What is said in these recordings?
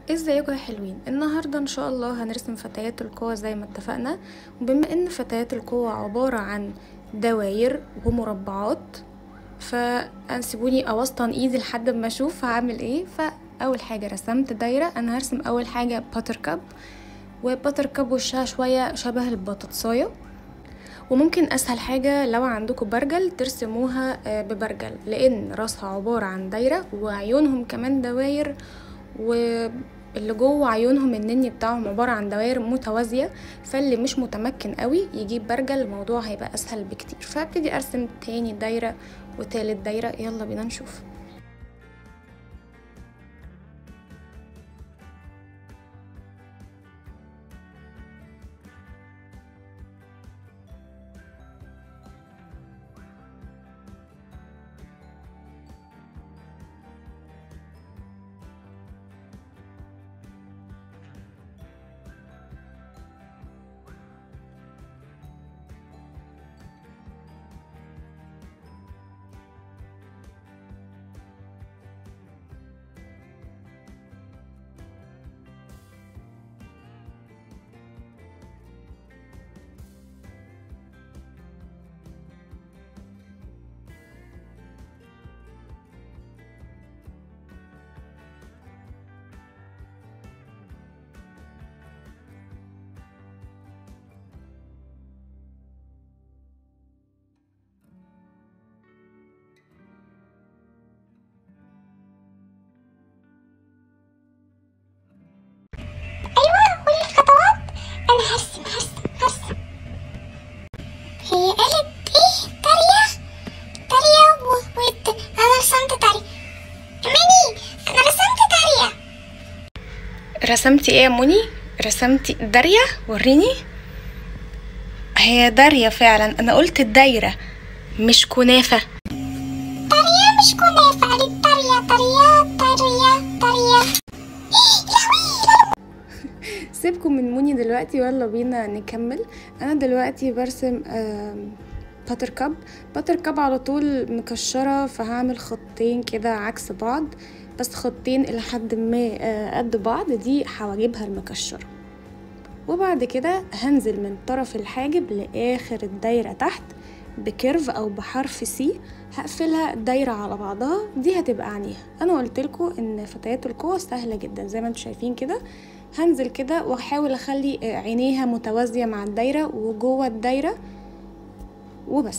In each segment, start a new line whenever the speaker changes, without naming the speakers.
ازيكم يا حلوين النهارده ان شاء الله هنرسم فتيات القوى زي ما اتفقنا وبما ان فتيات القوى عبارة عن دواير ومربعات فسيبوني اوسطن ايدي لحد ما اشوف هعمل ايه فاول حاجة رسمت دايرة انا هرسم اول حاجة باتر كاب وباتر كاب وشها شوية شبه البطاطساية وممكن اسهل حاجة لو عندكم برجل ترسموها آه، ببرجل لان راسها عبارة عن دايرة وعيونهم كمان دواير واللي جوه عيونهم النني بتاعهم عبارة عن دوائر متوازية فاللي مش متمكن قوي يجيب برجل الموضوع هيبقى اسهل بكتير فابتدي ارسم تاني دايرة وتالت دايرة يلا بينا نشوف
ايوه قولي الخطوات انا هرسم هرسم هرسم هي قالت ايه طريقة طريقة و... وت... انا رسمت طريقة ماني انا رسمت طريقة
رسمتي ايه يا مني رسمتي دارية وريني هي دارية فعلا انا قلت الدايرة مش كنافة
طريقة مش كنافة قالت طريقة طريقة طريقة طريقة
سيبكم من موني دلوقتي ويلا بينا نكمل انا دلوقتي برسم آم، باتر كاب باتر كاب على طول مكشرة فهعمل خطين كده عكس بعض بس خطين الى حد ما آه، قد بعض دي حواجبها المكشرة وبعد كده هنزل من طرف الحاجب لاخر الدايرة تحت بكيرف او بحرف سي هقفلها دايرة على بعضها دي هتبقى عينيها انا قلتلكوا ان فتيات القوة سهلة جدا زي ما انتم شايفين كده هنزل كده واحاول اخلي آه، عينيها متوازية مع الدايرة وجوه الدايرة وبس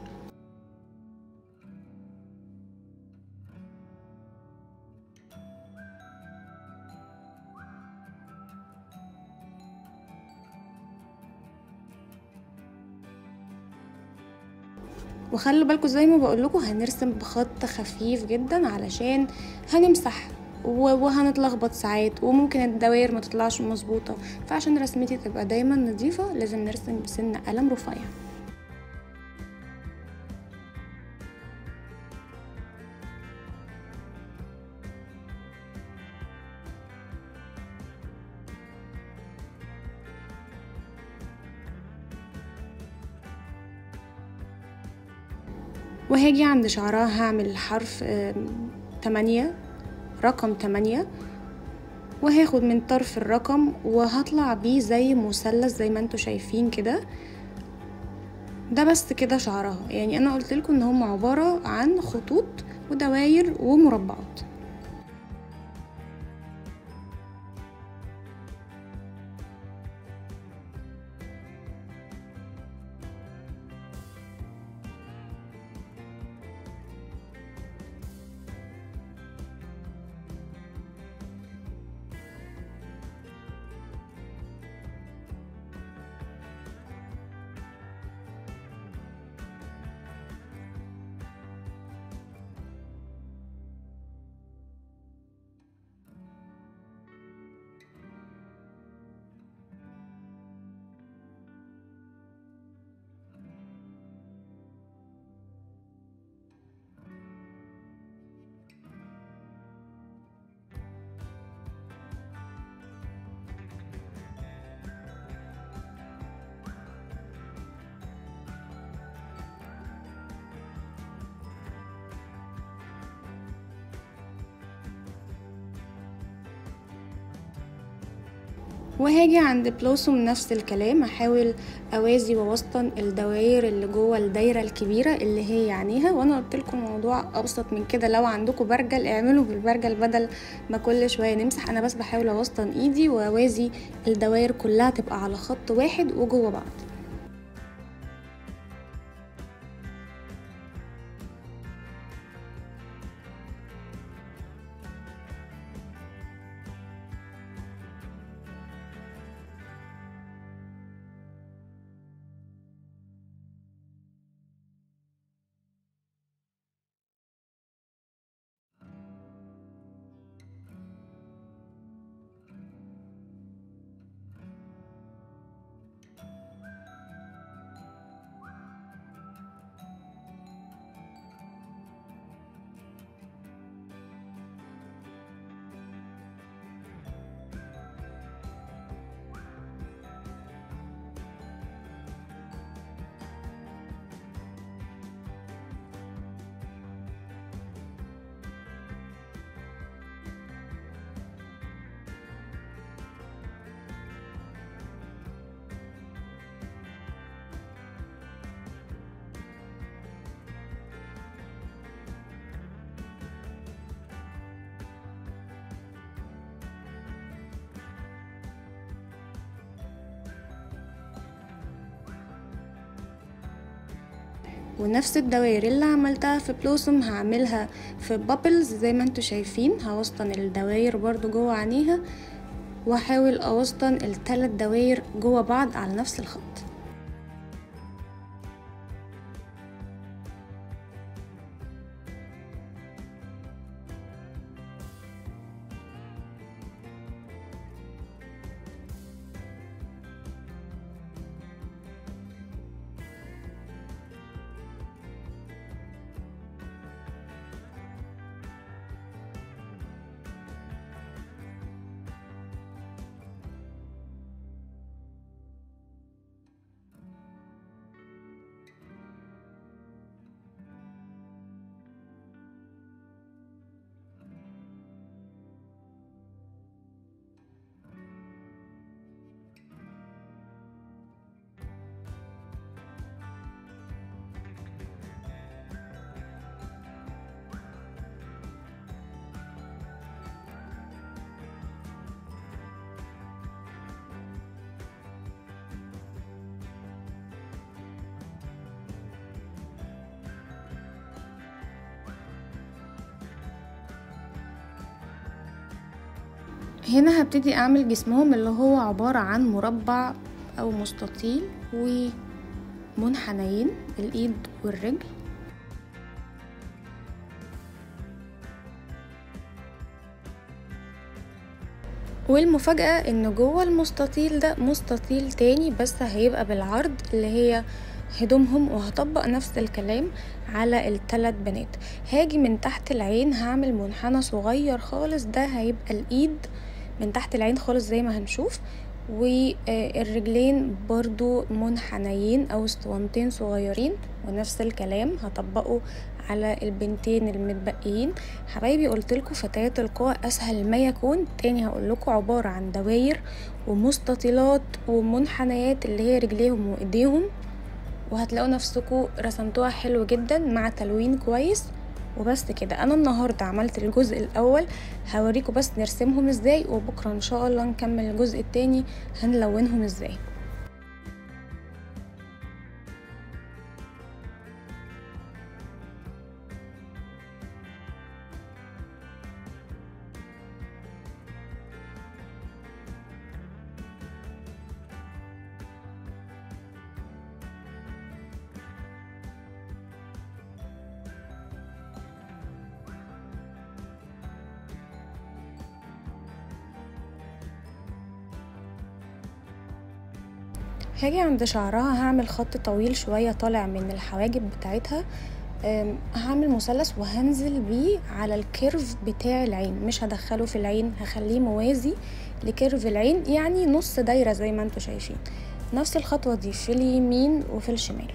وخلوا بالكم زي ما بقول لكم هنرسم بخط خفيف جدا علشان هنمسح و- وهنتلخبط ساعات وممكن الدوائر ما تطلعش مظبوطه فعشان رسمتي تبقى دايما نظيفه لازم نرسم بسن قلم رفيع وهاجي عند شعرها هعمل حرف آم، تمانية رقم تمانية وهاخد من طرف الرقم وهطلع بيه زي مثلث زي ما انتوا شايفين كده ده بس كده شعرها يعني انا قلت لكم ان هم عبارة عن خطوط ودواير ومربعات وهاجي عند بلوسوم نفس الكلام هحاول اوازي ووسطن الدوائر اللي جوه الدايره الكبيره اللي هي عينيها وانا قلت لكم الموضوع ابسط من كده لو عندكم برجل اعملوا بالبرجل بدل ما كل شويه نمسح انا بس بحاول اوسطن ايدي واوازي الدوائر كلها تبقى على خط واحد وجوه بعض ونفس الدوائر اللي عملتها في بلوسم هعملها في بابلز زي ما انتوا شايفين هوسطن الدوائر برضو جوه عينيها واحاول اوسطن الثلاث دوائر جوه بعض على نفس الخط هنا هبتدي اعمل جسمهم اللي هو عبارة عن مربع او مستطيل ومنحنيين الايد والرجل والمفاجأة ان جوه المستطيل ده مستطيل تاني بس هيبقى بالعرض اللي هي هدومهم وهطبق نفس الكلام على الثلاث بنات هاجي من تحت العين هعمل منحنى صغير خالص ده هيبقى الايد من تحت العين خالص زي ما هنشوف والرجلين برضو منحنيين او اسطوانتين صغيرين ونفس الكلام هطبقه على البنتين المتبقيين حبايبي قلتلكوا فتيات القوى اسهل ما يكون تاني هقولكوا عبارة عن دواير ومستطيلات ومنحنيات اللي هي رجليهم وايديهم وهتلاقوا نفسكوا رسمتوها حلو جدا مع تلوين كويس وبس كده انا النهارده عملت الجزء الاول هوريكم بس نرسمهم ازاي وبكره ان شاء الله نكمل الجزء التاني هنلونهم ازاي هاجي عند شعرها هعمل خط طويل شوية طالع من الحواجب بتاعتها هعمل مثلث وهنزل بيه على الكيرف بتاع العين مش هدخله في العين هخليه موازي لكيرف العين يعني نص دايرة زي ما انتوا شايفين نفس الخطوة دي في اليمين وفي الشمال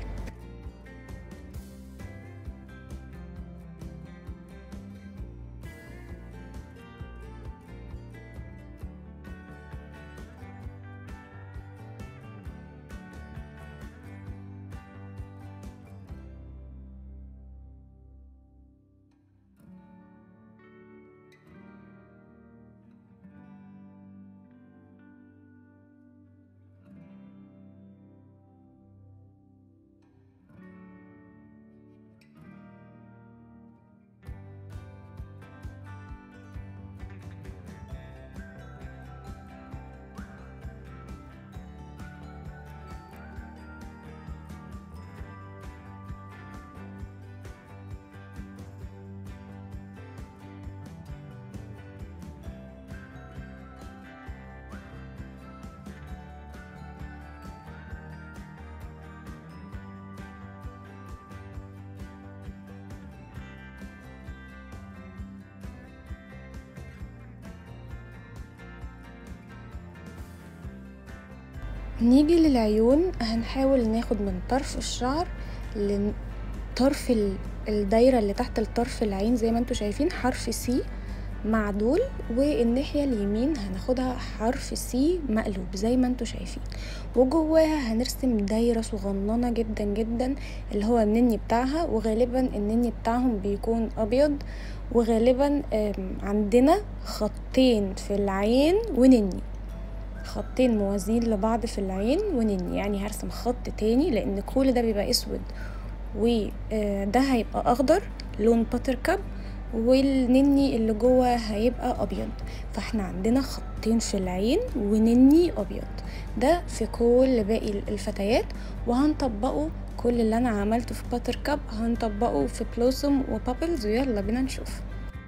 نيجي للعيون هنحاول ناخد من طرف الشعر لطرف ال- الدايرة اللي تحت الطرف العين زي ما انتوا شايفين حرف سي معدول والناحية اليمين هناخدها حرف سي مقلوب زي ما انتوا شايفين وجواها هنرسم دايرة صغننة جدا جدا اللي هو النني بتاعها وغالبا النني بتاعهم بيكون أبيض وغالبا آم، عندنا خطين في العين ونني خطين موازين لبعض في العين ونني يعني هرسم خط تاني لان كل ده بيبقى اسود وده هيبقى اخضر لون باتر كاب والنني اللي جوه هيبقى ابيض فاحنا عندنا خطين في العين ونني ابيض ده في كل باقي الفتيات وهنطبقه كل اللي انا عملته في باتر كاب هنطبقه في بلوسوم وبابلز ويلا بينا نشوف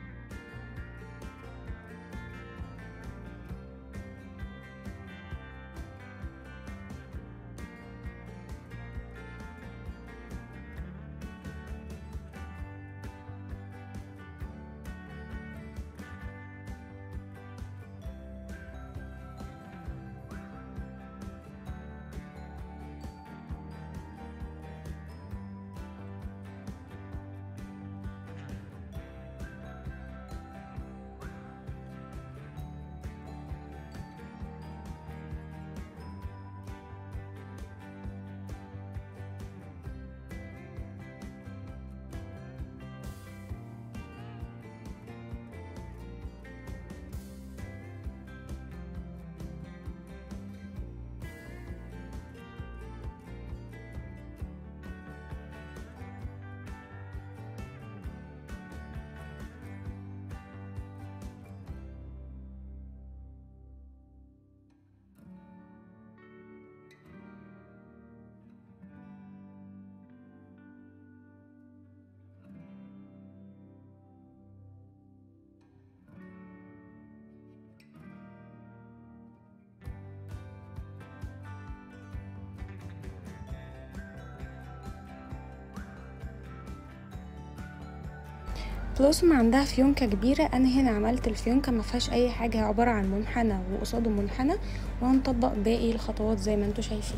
بلوسم عندها فيونكة كبيرة أنا هنا عملت الفيونكة ما فيهاش أي حاجة هي عبارة عن منحنى وقصاده منحنى وهنطبق باقي الخطوات زي ما انتوا شايفين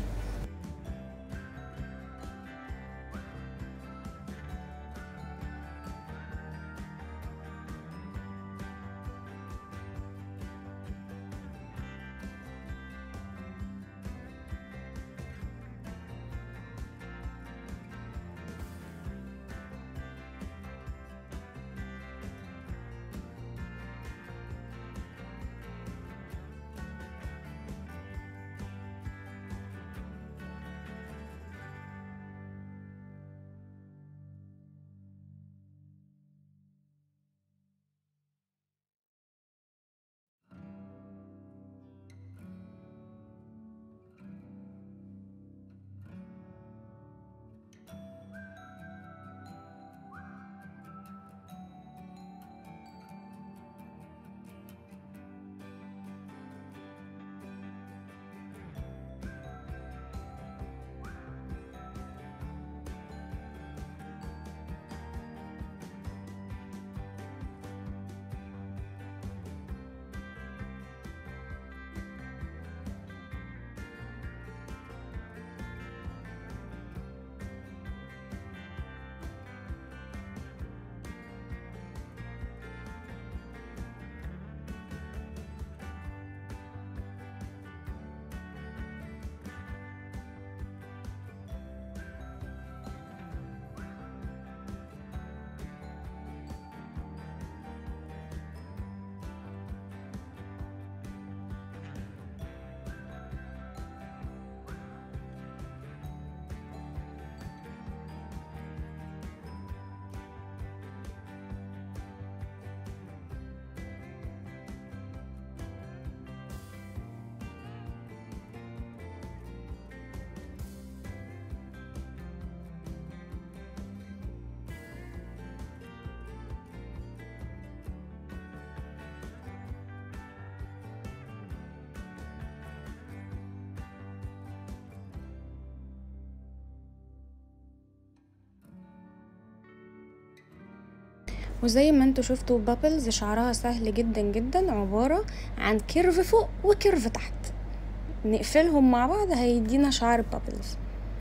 وزي ما انتوا شفتوا بابلز شعرها سهل جدا جدا عبارة عن كيرف فوق وكيرف تحت نقفلهم مع بعض هيدينا شعر بابلز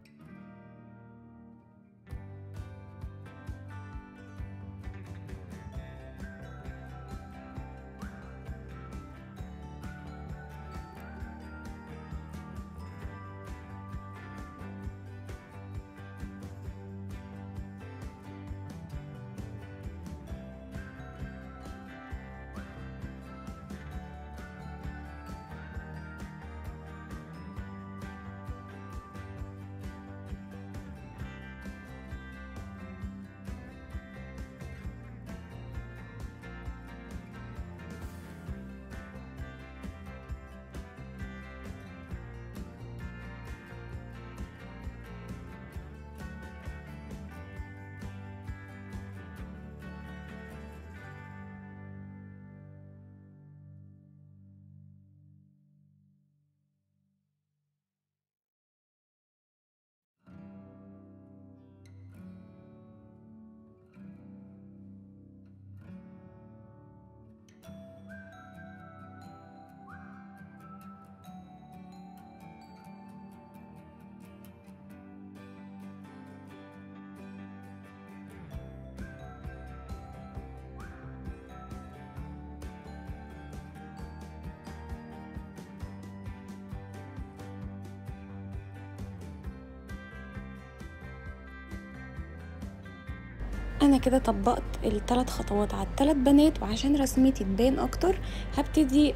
انا كده طبقت الثلاث خطوات على الثلاث بنات وعشان رسمتي تبان اكتر هبتدي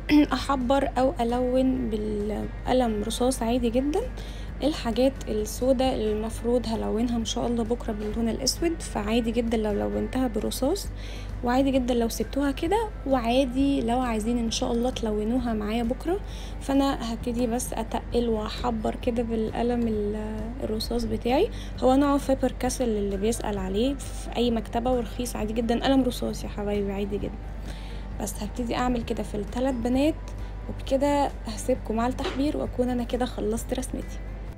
احبر او الون بالقلم رصاص عادي جدا الحاجات السوداء اللي المفروض هلونها ان شاء الله بكره باللون الاسود فعادي جدا لو لونتها برصاص وعادي جدا لو سبتوها كده وعادي لو عايزين ان شاء الله تلونوها معايا بكره فانا هبتدي بس اتقل واحبر كده بالقلم الرصاص بتاعي هو نوع فيبر كاسل اللي بيسال عليه في اي مكتبه ورخيص عادي جدا قلم رصاص يا حبايبي عادي جدا بس هبتدي اعمل كده في الثلاث بنات وبكده هسيبكم على التحبير واكون انا كده خلصت رسمتي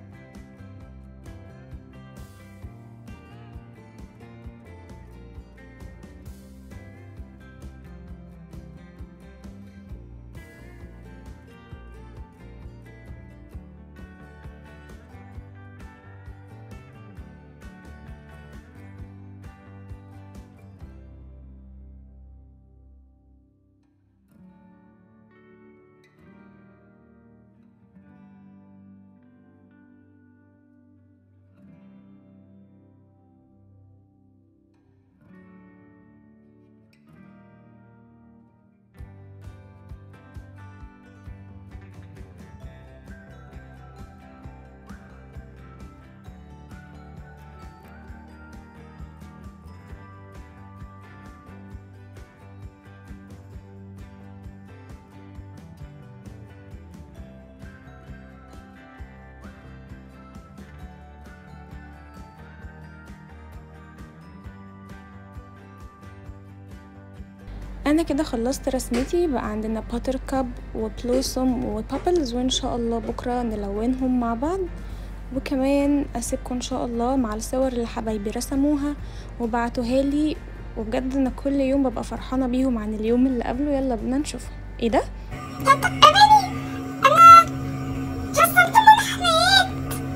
انا كده خلصت رسمتي بقى عندنا باتر كاب وبلوسوم وبابلز وان شاء الله بكره نلونهم مع بعض وكمان اسيبكم ان شاء الله مع الصور اللي حبايبي رسموها وبعتوها لي وبجد انا كل يوم ببقى فرحانه بيهم عن اليوم اللي قبله يلا بينا نشوفهم ايه ده
طب أماني أنا رسمت منحنيات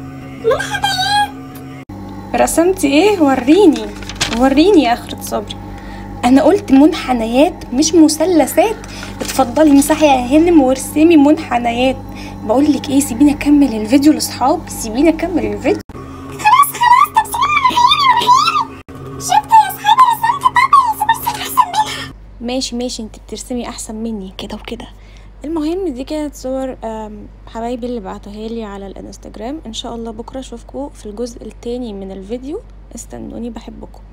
منحنيات
رسمتي ايه وريني وريني يا اخرة صبري انا قلت منحنيات مش مثلثات اتفضلي مسحي يا هانم وارسمي منحنيات بقول لك ايه سيبيني اكمل الفيديو لاصحابي سيبيني اكمل الفيديو
خلاص خلاص طب سيبيني وريني وريني شفت يا صحابي رسمت بابلز برسم أحسن منها
ماشي ماشي انت بترسمي احسن مني كده وكده المهم دي كانت صور آم، حبايبي اللي بعتوها لي على الانستجرام ان شاء الله بكره اشوفكم في الجزء التاني من الفيديو استنوني بحبكم